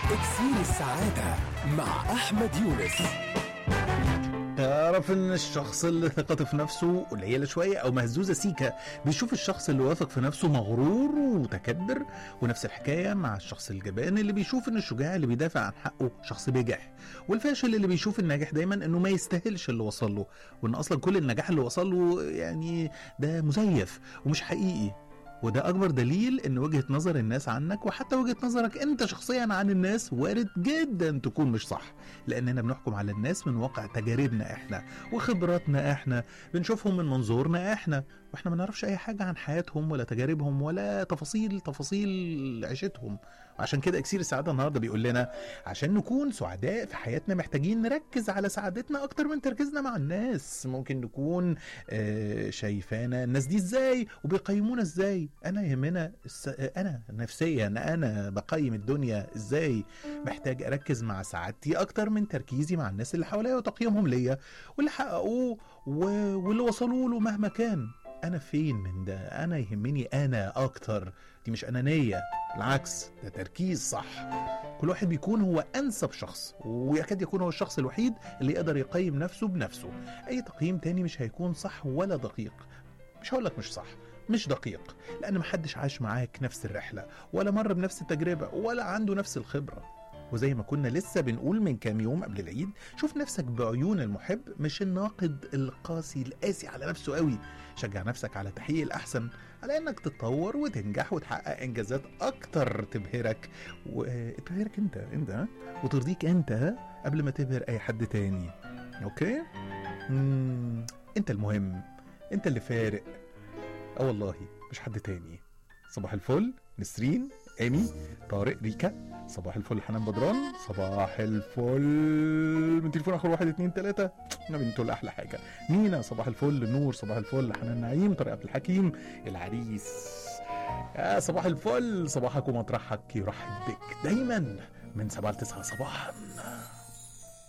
اكسير السعادة مع أحمد يونس تعرف ان الشخص اللي ثقته في نفسه قليله شويه او مهزوزه سيكه بيشوف الشخص اللي واثق في نفسه مغرور ومتكبر ونفس الحكايه مع الشخص الجبان اللي بيشوف ان الشجاع اللي بيدافع عن حقه شخص بجح والفاشل اللي بيشوف الناجح دايما انه ما يستاهلش اللي وصل له وان اصلا كل النجاح اللي وصل له يعني ده مزيف ومش حقيقي وده اكبر دليل ان وجهه نظر الناس عنك وحتى وجهه نظرك انت شخصيا عن الناس وارد جدا تكون مش صح لاننا بنحكم على الناس من واقع تجاربنا احنا وخبراتنا احنا بنشوفهم من منظورنا احنا واحنا ما نعرفش اي حاجه عن حياتهم ولا تجاربهم ولا تفاصيل تفاصيل عيشتهم وعشان كده اكسير السعاده النهارده بيقول لنا عشان نكون سعداء في حياتنا محتاجين نركز على سعادتنا اكتر من تركيزنا مع الناس ممكن نكون آه، شايفانا الناس دي ازاي وبيقيمونا ازاي انا يهمنا الس... انا نفسيا انا بقيم الدنيا ازاي محتاج اركز مع سعادتي اكتر من تركيزي مع الناس اللي حواليا وتقييمهم ليا واللي حققوه و... واللي وصلوا له مهما كان انا فين من ده انا يهمني انا اكتر دي مش انانيه بالعكس ده تركيز صح كل واحد بيكون هو انسب شخص ويكاد يكون هو الشخص الوحيد اللي يقدر يقيم نفسه بنفسه اي تقييم تاني مش هيكون صح ولا دقيق مش هقولك مش صح مش دقيق لان محدش عاش معاك نفس الرحله ولا مر بنفس التجربه ولا عنده نفس الخبره وزي ما كنا لسه بنقول من كام يوم قبل العيد شوف نفسك بعيون المحب مش الناقد القاسي القاسي على نفسه قوي شجع نفسك على تحقيق الاحسن على انك تتطور وتنجح وتحقق انجازات اكتر تبهرك وتبهرك انت انت ها؟ وترضيك انت ها؟ قبل ما تبهر اي حد تاني اوكي مم. انت المهم انت اللي فارق اه والله مش حد تاني صباح الفل نسرين ايمي طارق ريكا صباح الفل حنان بدران صباح الفل من تليفون اخر واحد اتنين تلاته نبي انتوا احلى حاجه مينا صباح الفل نور صباح الفل حنان نعيم طارق عبد الحكيم العريس يا صباح الفل صباحك ومطرحك يرحب بك دايما من 7 ل 9 صباحا